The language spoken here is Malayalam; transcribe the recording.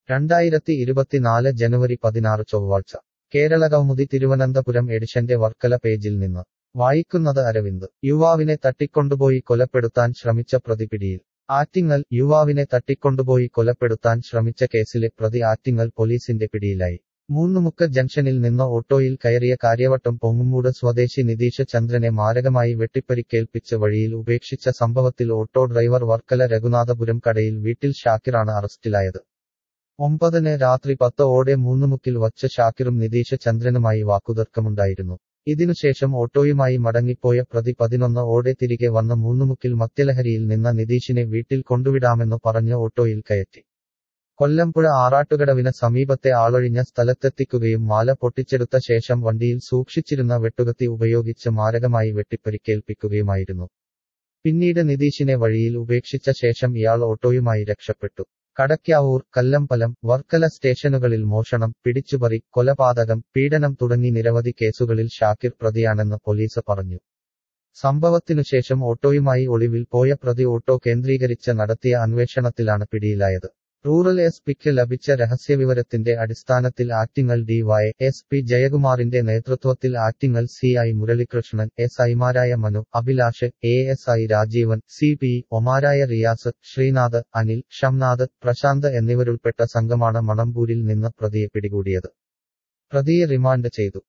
രണ്ടായിരത്തി ഇരുപത്തിനാല് ജനുവരി പതിനാറ് ചൊവ്വാഴ്ച കേരള കൗമുദി തിരുവനന്തപുരം എഡിഷന്റെ വർക്കല പേജിൽ നിന്ന് വായിക്കുന്നത് അരവിന്ദ് യുവാവിനെ തട്ടിക്കൊണ്ടുപോയി കൊലപ്പെടുത്താൻ ശ്രമിച്ച പ്രതി പിടിയിൽ ആറ്റിങ്ങൽ യുവാവിനെ തട്ടിക്കൊണ്ടുപോയി കൊലപ്പെടുത്താൻ ശ്രമിച്ച കേസിലെ പ്രതി ആറ്റിങ്ങൽ പോലീസിന്റെ പിടിയിലായി മൂന്നുമുക്ക് ജംഗ്ഷനിൽ നിന്ന് ഓട്ടോയിൽ കയറിയ കാര്യവട്ടം പൊങ്ങുമൂട് സ്വദേശി നിതീഷ് ചന്ദ്രനെ മാരകമായി വെട്ടിപ്പരിക്കേൽപ്പിച്ച് വഴിയിൽ ഉപേക്ഷിച്ച സംഭവത്തിൽ ഓട്ടോ ഡ്രൈവർ വർക്കല രഘുനാഥപുരം കടയിൽ വീട്ടിൽ ഷാക്കിറാണ് അറസ്റ്റിലായത് ഒമ്പതിന് രാത്രി പത്ത് ഓടെ മൂന്നുമുക്കിൽ വച്ച് ഷാക്കിറും നിതീഷ് ചന്ദ്രനുമായി വാക്കുതർക്കമുണ്ടായിരുന്നു ഇതിനുശേഷം ഓട്ടോയുമായി മടങ്ങിപ്പോയ പ്രതി പതിനൊന്ന് ഓടെ തിരികെ വന്ന മൂന്നുമുക്കിൽ മദ്യലഹരിയിൽ നിന്ന നിതീഷിനെ വീട്ടിൽ കൊണ്ടുവിടാമെന്ന് പറഞ്ഞ് ഓട്ടോയിൽ കയറ്റി കൊല്ലംപുഴ ആറാട്ടുകടവിന് സമീപത്തെ ആളൊഴിഞ്ഞ സ്ഥലത്തെത്തിക്കുകയും മാല പൊട്ടിച്ചെടുത്ത ശേഷം വണ്ടിയിൽ സൂക്ഷിച്ചിരുന്ന വെട്ടുകത്തി ഉപയോഗിച്ച് മാരകമായി വെട്ടിപ്പരിക്കേൽപ്പിക്കുകയുമായിരുന്നു പിന്നീട് നിതീഷിനെ വഴിയിൽ ഉപേക്ഷിച്ച ശേഷം ഇയാൾ ഓട്ടോയുമായി രക്ഷപ്പെട്ടു കടയ്ക്കാവൂർ കല്ലമ്പലം വർക്കല സ്റ്റേഷനുകളിൽ മോഷണം പിടിച്ചുപറി കൊലപാതകം പീഡനം തുടങ്ങി നിരവധി കേസുകളിൽ ഷാക്കിർ പ്രതിയാണെന്ന് പോലീസ് പറഞ്ഞു സംഭവത്തിനുശേഷം ഓട്ടോയുമായി ഒളിവിൽ പോയ പ്രതി ഓട്ടോ കേന്ദ്രീകരിച്ച് നടത്തിയ അന്വേഷണത്തിലാണ് പിടിയിലായത് റൂറൽ എസ് പിക്ക് ലഭിച്ച രഹസ്യവിവരത്തിന്റെ അടിസ്ഥാനത്തിൽ ആറ്റിങ്ങൽ ഡിവൈ എസ് പി ജയകുമാറിന്റെ നേതൃത്വത്തിൽ Attingal C I Muralikrishnan S ഐമാരായ Manu Abhilash A S I Rajeevan C P ഒമാരായ റിയാസ് ശ്രീനാഥ് അനിൽ ഷംനാഥ് പ്രശാന്ത് എന്നിവരുൾപ്പെട്ട സംഘമാണ് മണമ്പൂരിൽ നിന്ന് പ്രതിയെ പിടികൂടിയത് പ്രതിയെ റിമാൻഡ് ചെയ്തു